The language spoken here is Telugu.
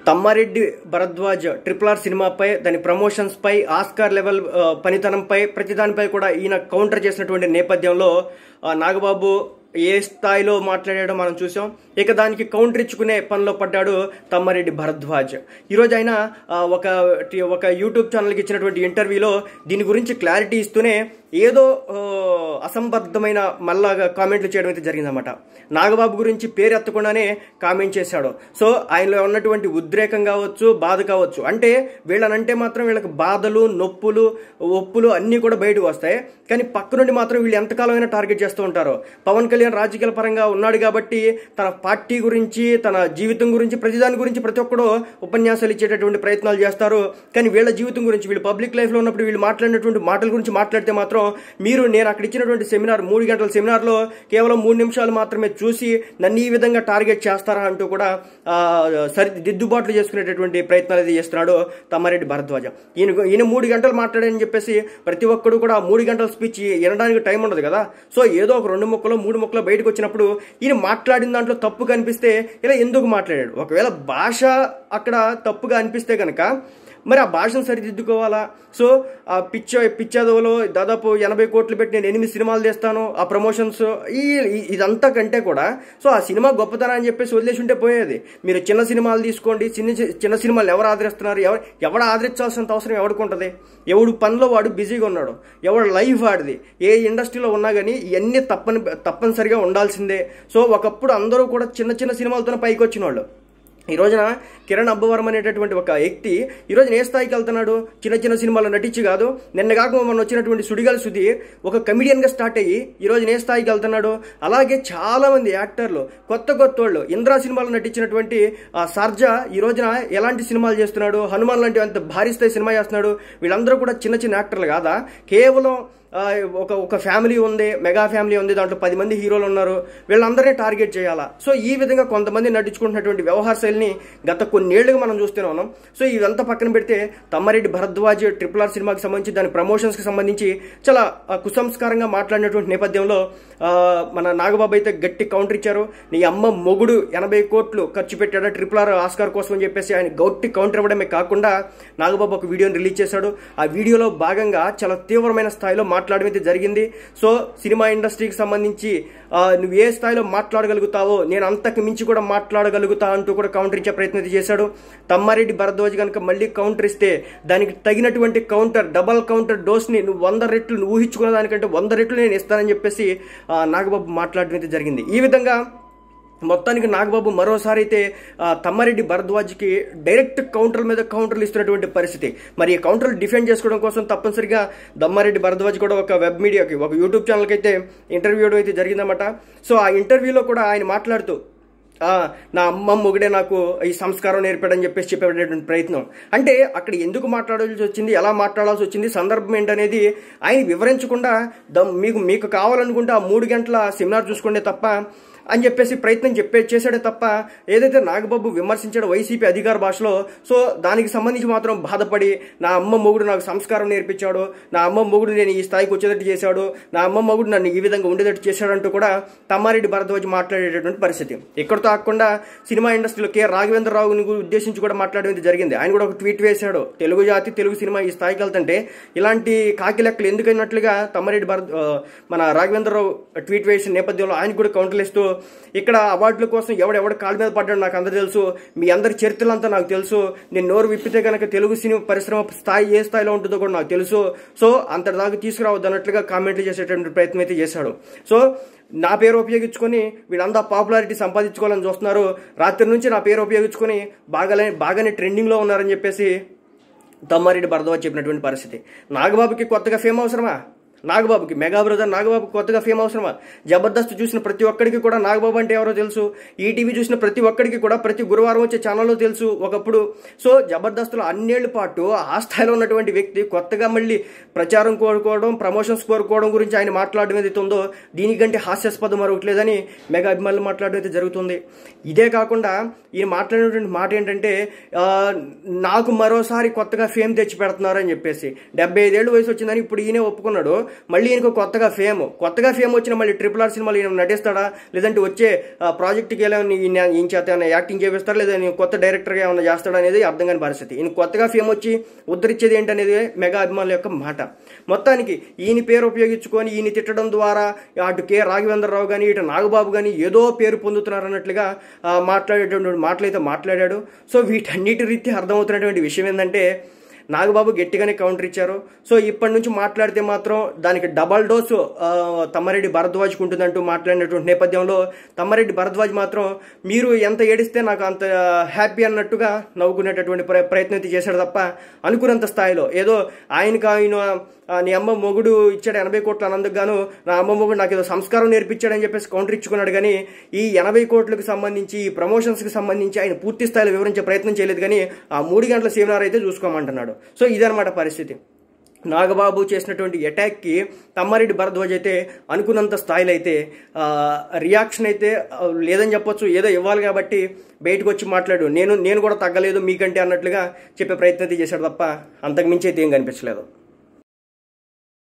తమ్మారెడ్డి భరద్వాజ్ ట్రిపుల్ ఆర్ సినిమాపై దాని ప్రమోషన్స్ పై ఆస్కార్ లెవెల్ ఆ, పనితనంపై ప్రతి దానిపై కూడా ఈయన కౌంటర్ చేసినటువంటి నేపథ్యంలో ఆ, నాగబాబు ఏ స్థాయిలో మాట్లాడాడో మనం చూసాం ఇక దానికి కౌంటర్ ఇచ్చుకునే పనిలో పడ్డాడు తమ్మారెడ్డి భరద్వాజ్ ఈరోజు ఆయన ఆ, ఒక ఒక యూట్యూబ్ ఛానల్కి ఇచ్చినటువంటి ఇంటర్వ్యూలో దీని గురించి క్లారిటీ ఇస్తూనే ఏదో ఆ, అసంబద్ధమైన మళ్ళాగా కామెంట్లు చేయడం అయితే జరిగిందన్నమాట నాగబాబు గురించి పేరు ఎత్తకుండానే కామెంట్ చేశాడు సో ఆయనలో ఉన్నటువంటి ఉద్రేకం కావచ్చు బాధ కావచ్చు అంటే వీళ్ళనంటే మాత్రం వీళ్ళకి బాధలు నొప్పులు ఒప్పులు అన్నీ కూడా బయటకు వస్తాయి కానీ పక్క నుండి మాత్రం వీళ్ళు ఎంతకాలమైనా టార్గెట్ చేస్తూ ఉంటారు పవన్ కళ్యాణ్ రాజకీయాల పరంగా ఉన్నాడు కాబట్టి తన పార్టీ గురించి తన జీవితం గురించి ప్రతిదాని గురించి ప్రతి ఒక్కడు ఉపన్యాసాలు ఇచ్చేటటువంటి ప్రయత్నాలు చేస్తారు కానీ వీళ్ళ జీవితం గురించి వీళ్ళు పబ్లిక్ లైఫ్లో ఉన్నప్పుడు వీళ్ళు మాట్లాడినటువంటి మాటల గురించి మాట్లాడితే మాత్రం మీరు నేను అక్కడ ఇచ్చినటువంటి సెమినార్ మూడు గంటల సెమినార్లో కేవలం మూడు నిమిషాలు మాత్రమే చూసి నన్ను ఈ విధంగా టార్గెట్ చేస్తారా అంటూ కూడా ఆ, సరి దిద్దుబాట్లు చేసుకునేటటువంటి ప్రయత్నాలు అయితే చేస్తున్నాడు తమ్మారెడ్డి భరద్వాజ ఈయన ఈయన మూడు గంటలు మాట్లాడని చెప్పేసి ప్రతి ఒక్కడు కూడా ఆ మూడు గంటల స్పీచ్ వినడానికి టైం ఉండదు కదా సో ఏదో ఒక రెండు ముక్కలు మూడు ముక్కలు బయటకు వచ్చినప్పుడు ఈయన మాట్లాడిన దాంట్లో తప్పు కనిపిస్తే ఇలా ఎందుకు మాట్లాడాడు ఒకవేళ భాష అక్కడ తప్పుగా అనిపిస్తే కనుక మరి ఆ భాషను సరిదిద్దుకోవాలా సో ఆ పిచ్చ పిచ్చదవలో దాదాపు ఎనభై కోట్లు పెట్టి నేను ఎనిమిది సినిమాలు తీస్తాను ఆ ప్రమోషన్స్ ఈ ఈ- ఇదంతా కంటే కూడా సో ఆ సినిమా గొప్పతనం అని చెప్పేసి వదిలేసి ఉంటే పోయేది మీరు చిన్న సినిమాలు తీసుకోండి చిన్న చిన్న సినిమాలు ఎవరు ఆదరిస్తున్నారు ఎవరు ఎవడు ఆదరించాల్సినంత అవసరం ఎవరికి ఉంటుంది ఎవడు పనిలో వాడు బిజీగా ఉన్నాడు ఎవడు లైఫ్ వాడిది ఏ ఇండస్ట్రీలో ఉన్నా కానీ ఇవన్నీ తప్పని తప్పనిసరిగా ఉండాల్సిందే సో ఒకప్పుడు అందరూ కూడా చిన్న చిన్న సినిమాలతోనే పైకి వచ్చిన వాళ్ళు ఈ రోజున కిరణ్ అబ్బవరం అనేటటువంటి ఒక వ్యక్తి ఈ రోజున ఏ స్థాయికి వెళ్తున్నాడు చిన్న చిన్న సినిమాలో నటించి కాదు నిన్న కాక మొన్న వచ్చినటువంటి సుడిగాలి సుధీర్ ఒక కమిడియన్గా స్టార్ట్ అయ్యి ఈ రోజున ఏ స్థాయికి వెళ్తున్నాడు అలాగే చాలా మంది యాక్టర్లు కొత్త కొత్త వాళ్ళు ఇంద్రా సినిమాలో నటించినటువంటి ఆ సర్జా ఈ రోజున ఎలాంటి సినిమాలు చేస్తున్నాడు హనుమాన్ లాంటి అంత భారీ స్థాయి సినిమా చేస్తున్నాడు వీళ్ళందరూ కూడా చిన్న చిన్న యాక్టర్లు కాదా కేవలం ఆ, ఒక ఒక ఫ్యామిలీ ఉంది మెగా ఫ్యామిలీ ఉంది దాంట్లో పది మంది హీరోలు ఉన్నారు వీళ్ళందరినీ టార్గెట్ చేయాలా సో ఈ విధంగా కొంతమంది నటించుకుంటున్నటువంటి వ్యవహార శైలిని గత కొన్నేళ్లుగా మనం చూస్తూనే ఉన్నాం సో ఇదంతా పక్కన పెడితే తమ్మారెడ్డి భరద్వాజ్ ట్రిపుల్ ఆర్ సినిమాకి సంబంధించి దాని ప్రమోషన్స్కి సంబంధించి చాలా ఆ, కుసంస్కారంగా మాట్లాడినటువంటి నేపథ్యంలో ఆ, మన నాగబాబు అయితే గట్టి కౌంటర్ ఇచ్చారు నీ అమ్మ మొగుడు ఎనభై కోట్లు ఖర్చు పెట్టాడు ట్రిపుల్ ఆర్ ఆస్కార్ కోసం అని చెప్పేసి ఆయన గట్టి కౌంటర్ ఇవ్వడమే కాకుండా నాగబాబు ఒక వీడియోని రిలీజ్ చేశాడు ఆ వీడియోలో భాగంగా చాలా తీవ్రమైన స్థాయిలో మాట్లాడడం అయితే జరిగింది సో సినిమా ఇండస్ట్రీకి సంబంధించి ఆ, నువ్వు ఏ స్థాయిలో మాట్లాడగలుగుతావో నేను అంతకు మించి కూడా మాట్లాడగలుగుతా అంటూ కూడా కౌంటర్ ఇచ్చే ప్రయత్నం అయితే చేశాడు తమ్మారెడ్డి భరద్వాజ్ కనుక మళ్ళీ కౌంటర్ ఇస్తే దానికి తగినటువంటి కౌంటర్ డబల్ కౌంటర్ డోస్ని నువ్వు వంద రెట్లు నువ్వు ఊహించుకున్న దానికంటే వంద రెట్లు నేను ఇస్తానని చెప్పేసి ఆ, నాగబాబు మాట్లాడడం అయితే జరిగింది ఈ విధంగా మొత్తానికి నాగబాబు మరోసారి అయితే ఆ, తమ్మారెడ్డి భరద్వాజ్కి డైరెక్ట్ కౌంటర్ల మీద కౌంటర్లు ఇస్తున్నటువంటి పరిస్థితి మరి ఈ కౌంటర్లు డిఫెండ్ చేసుకోవడం కోసం తప్పనిసరిగా దమ్మారెడ్డి భరద్వాజ్ కూడా ఒక వెబ్ మీడియాకి ఒక యూట్యూబ్ ఛానల్కి అయితే ఇంటర్వ్యూ ఇవ్వడం అయితే జరిగిందన్నమాట సో ఆ ఇంటర్వ్యూలో కూడా ఆయన మాట్లాడుతూ ఆ, నా అమ్మ మొగుడే నాకు ఈ సంస్కారం నేర్పాడని చెప్పేసి చెప్పేటటువంటి ప్రయత్నం అంటే అక్కడ ఎందుకు మాట్లాడాల్సి వచ్చింది ఎలా మాట్లాడాల్సి వచ్చింది సందర్భం ఏంటనేది ఆయన వివరించకుండా దమ్ మీకు మీకు కావాలనుకుంటే ఆ మూడు గంటల సెమినార్ చూసుకోండి తప్ప అని చెప్పేసి ప్రయత్నం చెప్పే చేశాడే తప్ప ఏదైతే నాగబాబు విమర్శించాడో వైసీపీ అధికార భాషలో సో దానికి సంబంధించి మాత్రం బాధపడి నా అమ్మ మొగుడు నాకు సంస్కారం నేర్పించాడు నా అమ్మ మొగుడు నేను ఈ స్థాయికి వచ్చేటట్టు చేశాడు నా అమ్మ మొగుడు నన్ను ఈ విధంగా ఉండేటట్టు చేశాడంటూ కూడా తమ్మారెడ్డి భరద్వాజ్ మాట్లాడేటటువంటి పరిస్థితి ఎక్కడితో ఆకుండా సినిమా ఇండస్ట్రీలో కె రాఘవేంద్రరావుని ఉద్దేశించి కూడా మాట్లాడేది జరిగింది ఆయన కూడా ఒక ట్వీట్ వేశాడు తెలుగు జాతి తెలుగు సినిమా ఈ స్థాయికి వెళ్తుంటే ఇలాంటి కాకి లెక్కలు ఎందుకన్నట్లుగా తమ్మారెడ్డి భరత్ ఆ, మన రాఘవేంద్రరావు ట్వీట్ వేసిన నేపథ్యంలో ఆయన కూడా కౌంటర్లు ఇస్తూ ఇక్కడ అవార్డుల కోసం ఎవడెవడ కాళ్ళ మీద పడ్డాడు నాకు అందరూ తెలుసు మీ అందరి చరిత్రలంతా నాకు తెలుసు నేను నోరు విప్పితే కనుక తెలుగు సినిమా పరిశ్రమ స్థాయి ఏ స్థాయిలో ఉంటుందో కూడా నాకు తెలుసు సో అంతటి దాకా తీసుకురావద్దు అన్నట్లుగా కామెంట్లు చేసేటువంటి ప్రయత్నం అయితే చేశాడు సో నా పేరు ఉపయోగించుకొని వీళ్ళంతా పాపులారిటీ సంపాదించుకోవాలని చూస్తున్నారు రాత్రి నుంచి నా పేరు ఉపయోగించుకొని బాగానే బాగానే ట్రెండింగ్లో ఉన్నారని చెప్పేసి తమ్మారెడ్డి భరద్వాజ్ చెప్పినటువంటి పరిస్థితి నాగబాబుకి కొత్తగా ఫేమ్ అవసరమా నాగబాబుకి మెగా బ్రదర్ నాగబాబు కొత్తగా ఫేమ్ అవసరమా జబర్దస్త్ చూసిన ప్రతి ఒక్కడికి కూడా నాగబాబు అంటే ఎవరో తెలుసు ఈటీవీ చూసిన ప్రతి ఒక్కడికి కూడా ప్రతి గురువారం వచ్చే ఛానల్లో తెలుసు ఒకప్పుడు సో జబర్దస్త్లో అన్నేళ్ల పాటు ఆ స్థాయిలో ఉన్నటువంటి వ్యక్తి కొత్తగా మళ్ళీ ప్రచారం కోరుకోవడం ప్రమోషన్స్ కోరుకోవడం గురించి ఆయన మాట్లాడడం ఏదైతే ఉందో దీనికంటే హాస్యాస్పదం మరొకటి లేదని మెగా అభిమానులు మాట్లాడడం అయితే జరుగుతుంది ఇదే కాకుండా ఈయన మాట్లాడినటువంటి మాట ఏంటంటే ఆ, నాకు మరోసారి కొత్తగా ఫేమ్ తెచ్చి పెడుతున్నారు అని చెప్పేసి డెబ్బై ఐదేళ్ళు వయసు వచ్చిందని ఇప్పుడు ఈయనే ఒప్పుకున్నాడు మళ్ళీ ఈయనకు కొత్తగా ఫేమ్ కొత్తగా ఫేమ్ వచ్చిన మళ్ళీ ట్రిపుల్ ఆర్ సినిమాలు ఈయన నటిస్తాడా లేదంటే వచ్చే ఆ, ప్రాజెక్ట్కి ఏమైనా ఈయన ఈయన చేత ఏమైనా యాక్టింగ్ చేపిస్తారా లేదా ఈయన కొత్త డైరెక్టర్గా ఏమైనా చేస్తాడా అనేది అర్థం కాని పరిస్థితి ఈయన కొత్తగా ఫేమ్ వచ్చి ఉద్ధరించేది ఏంటనేది మెగా అభిమానుల యొక్క మాట మొత్తానికి ఈయన పేరు ఉపయోగించుకొని ఈయన తిట్టడం ద్వారా అటు కె రాఘవేంద్రరావు కానీ ఇటు నాగబాబు కానీ ఏదో పేరు పొందుతున్నారు అన్నట్లుగా ఆ, మాట్లాడేటటువంటి మాటలైతే మాట్లాడాడు సో వీటన్నిటి రీత్యా అర్థమవుతున్నటువంటి విషయం ఏంటంటే నాగబాబు గట్టిగానే కౌంటర్ ఇచ్చారు సో ఇప్పటి నుంచి మాట్లాడితే మాత్రం దానికి డబల్ డోసు ఆ, తమ్మారెడ్డి భరద్వాజ్కి ఉంటుందంటూ మాట్లాడినటువంటి నేపథ్యంలో తమ్మారెడ్డి భరద్వాజ్ మాత్రం మీరు ఎంత ఏడిస్తే నాకు అంత హ్యాపీ అన్నట్టుగా నవ్వుకునేటటువంటి ప్ర- ప్రయత్నం అయితే చేశాడు తప్ప అనుకున్నంత స్థాయిలో ఏదో ఆయనకు ఆయన ఆ, నీ అమ్మ మొగుడు ఇచ్చాడు ఎనభై కోట్ల అన్నందుకు గాను నా అమ్మ మొగుడు నాకు ఏదో సంస్కారం నేర్పించాడని చెప్పేసి కౌంటర్ ఇచ్చుకున్నాడు కానీ ఈ ఎనభై కోట్లకు సంబంధించి ఈ ప్రమోషన్స్కి సంబంధించి ఆయన పూర్తి స్థాయిలో వివరించే ప్రయత్నం చేయలేదు కానీ ఆ మూడు గంటల సెమినార్ అయితే చూసుకోమంటున్నాడు సో ఇదనమాట పరిస్థితి నాగబాబు చేసినటువంటి అటాక్కి తమ్మారెడ్డి భరద్వాజ్ అయితే అనుకున్నంత స్థాయిలో అయితే ఆ, రియాక్షన్ అయితే ఆ, లేదని చెప్పొచ్చు ఏదో ఇవ్వాలి కాబట్టి బయటకు వచ్చి మాట్లాడు నేను నేను కూడా తగ్గలేదు మీకంటే అన్నట్లుగా చెప్పే ప్రయత్నం అయితే చేశాడు తప్ప అంతకు మించి అయితే ఏం కనిపించలేదు